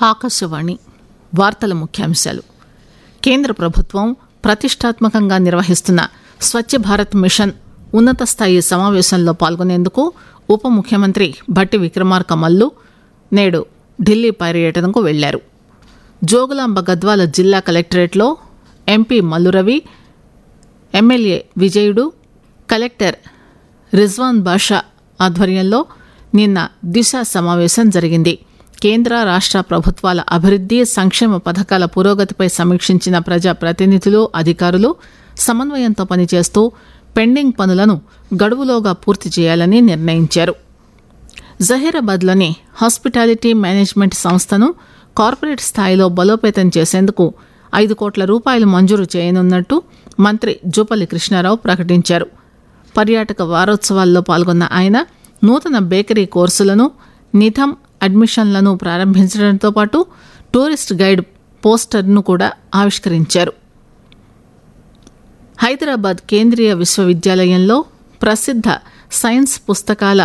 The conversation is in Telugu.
ఆకాశవాణి వార్తల ముఖ్యాంశాలు కేంద్ర ప్రభుత్వం ప్రతిష్టాత్మకంగా నిర్వహిస్తున్న స్వచ్ఛ భారత్ మిషన్ ఉన్నత స్థాయి సమావేశంలో పాల్గొనేందుకు ఉప ముఖ్యమంత్రి భట్టి విక్రమార్క మల్లు నేడు ఢిల్లీ పర్యటనకు వెళ్లారు జోగులాంబ గద్వాల జిల్లా కలెక్టరేట్లో M P Mallu Ravi MLA Vijayudu collector Rizwan Basha ఆధ్వర్యంలో నిన్న దిశ సమావేశం జరిగింది కేంద్ర రాష్ట ప్రభుత్వాల అభివృద్ది సంక్షేమ పథకాల పురోగతిపై సమీక్షించిన ప్రజా ప్రతినిధులు అధికారులు సమన్వయంతో పనిచేస్తూ పెండింగ్ పనులను గడువులోగా పూర్తి చేయాలని నిర్ణయించారు జహీరాబాద్లోని హాస్పిటాలిటీ మేనేజ్మెంట్ సంస్థను కార్పొరేట్ స్థాయిలో బలోపేతం చేసేందుకు ఐదు కోట్ల రూపాయలు మంజూరు చేయనున్నట్టు మంత్రి జూపల్లి కృష్ణారావు ప్రకటించారు పర్యాటక వారోత్సవాల్లో పాల్గొన్న ఆయన నూతన బేకరీ కోర్సులను నిథం అడ్మిషన్లను ప్రారంభించడంతో పాటు టూరిస్ట్ గైడ్ పోస్టర్ను కూడా ఆవిష్కరించారు హైదరాబాద్ కేంద్రీయ విశ్వవిద్యాలయంలో ప్రసిద్ధ సైన్స్ పుస్తకాల